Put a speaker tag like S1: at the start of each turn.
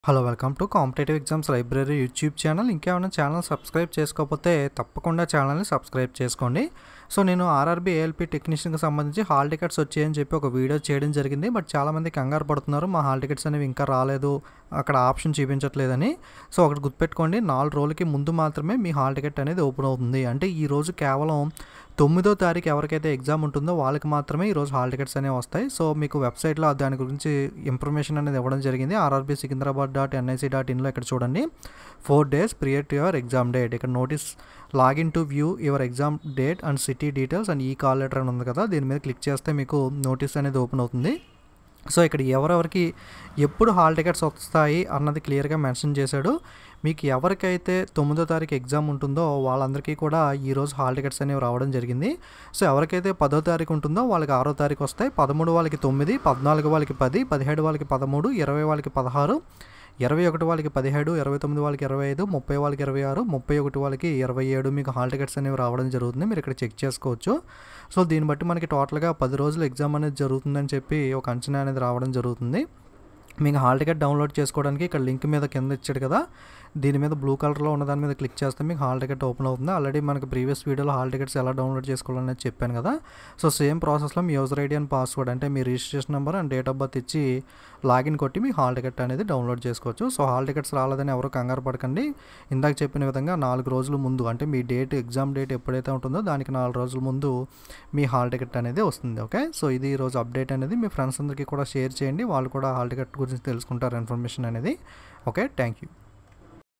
S1: hello welcome to competitive exams library YouTube channel ఇంకేమైనా channel subscribe చేసుకోకపోతే తప్పకుండా ఛానల్ని సబ్స్క్రైబ్ చేసుకోండి సో నేను ఆర్ఆర్బీ ఏఎల్పీ టెక్నీషియన్కి సంబంధించి హాల్ టికెట్స్ వచ్చాయని చెప్పి ఒక వీడియో చేయడం జరిగింది బట్ చాలామంది కంగారు పడుతున్నారు మా హాల్ టికెట్స్ అనేవి ఇంకా రాలేదు అక్కడ ఆప్షన్ చూపించట్లేదని సో ఒకటి గుర్తుపెట్టుకోండి నాలుగు రోజులకి ముందు మాత్రమే మీ హాల్ టికెట్ అనేది ఓపెన్ అవుతుంది అంటే ఈ రోజు కేవలం తొమ్మిదో తారీఖు ఎవరికైతే ఎగ్జామ్ ఉంటుందో వాళ్ళకి మాత్రమే ఈరోజు హాల్ టికెట్స్ అనేవి వస్తాయి సో మీకు వెబ్సైట్లో దాని గురించి ఇన్ఫర్మేషన్ అనేది ఇవ్వడం జరిగింది RRB Secunderabad dot NIC dot ఇన్లో ఇక్కడ చూడండి four days prior to your exam date ఇక్కడ notice login to view your exam date and city details and ఈ కాల్ లెటర్ అని ఉంది కదా దీని మీద క్లిక్ చేస్తే మీకు నోటీస్ అనేది ఓపెన్ అవుతుంది సో ఇక్కడ ఎవరెవరికి ఎప్పుడు హాల్ టికెట్స్ వస్తాయి అన్నది క్లియర్గా మెన్షన్ చేశాడు మీకు ఎవరికైతే తొమ్మిదో తారీఖు ఎగ్జామ్ ఉంటుందో వాళ్ళందరికీ కూడా ఈరోజు హాల్ టికెట్స్ అనేవి రావడం జరిగింది సో ఎవరికైతే పదో తారీఖు ఉంటుందో వాళ్ళకి ఆరో తారీఖు వస్తాయి పదమూడు వాళ్ళకి తొమ్మిది పద్నాలుగు వాళ్ళకి పది పదిహేడు వాళ్ళకి పదమూడు ఇరవై వాళ్ళకి పదహారు ఇరవై ఒకటి వాళ్ళకి పదిహేడు ఇరవై తొమ్మిది వాళ్ళకి ఇరవై ఐదు ముప్పై వాళ్ళకి ఇరవై ఆరు ముప్పై ఒకటి వాళ్ళకి ఇరవై ఏడు మీకు హాల్ టికెట్స్ అనేవి రావడం జరుగుతుంది మీరు ఇక్కడ చెక్ చేసుకోవచ్చు సో దీన్ని బట్టి మనకి టోటల్గా పది రోజులు ఎగ్జామ్ అనేది జరుగుతుందని చెప్పి ఒక అంచనా అనేది రావడం జరుగుతుంది మీకు హాల్ టికెట్ డౌన్లోడ్ చేసుకోవడానికి ఇక్కడ లింక్ మీద కింద ఇచ్చాడు కదా దీని మీద బ్లూ కలర్లో ఉన్న దాని మీద క్లిక్ చేస్తే మీకు హాల్ టికెట్ ఓపెన్ అవుతుంది ఆల్రెడీ మనకి ప్రీవియస్ వీడియోలో హాల్ టికెట్స్ ఎలా డౌన్లోడ్ చేసుకోవాలనేది చెప్పాను కదా సో సేమ్ ప్రాసెస్లో మీ యూజర్ ఐడి అండ్ పాస్వర్డ్ అంటే మీ registration number and date of birth ఇచ్చి లాగిన్ కొట్టి మీ హాల్ టికెట్ అనేది డౌన్లోడ్ చేసుకోవచ్చు సో హాల్ టికెట్స్ రాలేదని ఎవరు కంగారు పడకండి ఇందాక చెప్పిన విధంగా నాలుగు రోజుల ముందు అంటే మీ డేట్ ఎగ్జామ్ డేట్ ఎప్పుడైతే ఉంటుందో దానికి నాలుగు రోజుల ముందు మీ హాల్ టికెట్ అనేది వస్తుంది ఓకే సో ఇది ఈరోజు అప్డేట్ అనేది మీ ఫ్రెండ్స్ అందరికీ కూడా షేర్ చేయండి వాళ్ళు కూడా హాల్ టికెట్ గురించి తెలుసుకుంటారు ఇన్ఫర్మేషన్ అనేది ఓకే థ్యాంక్ యూ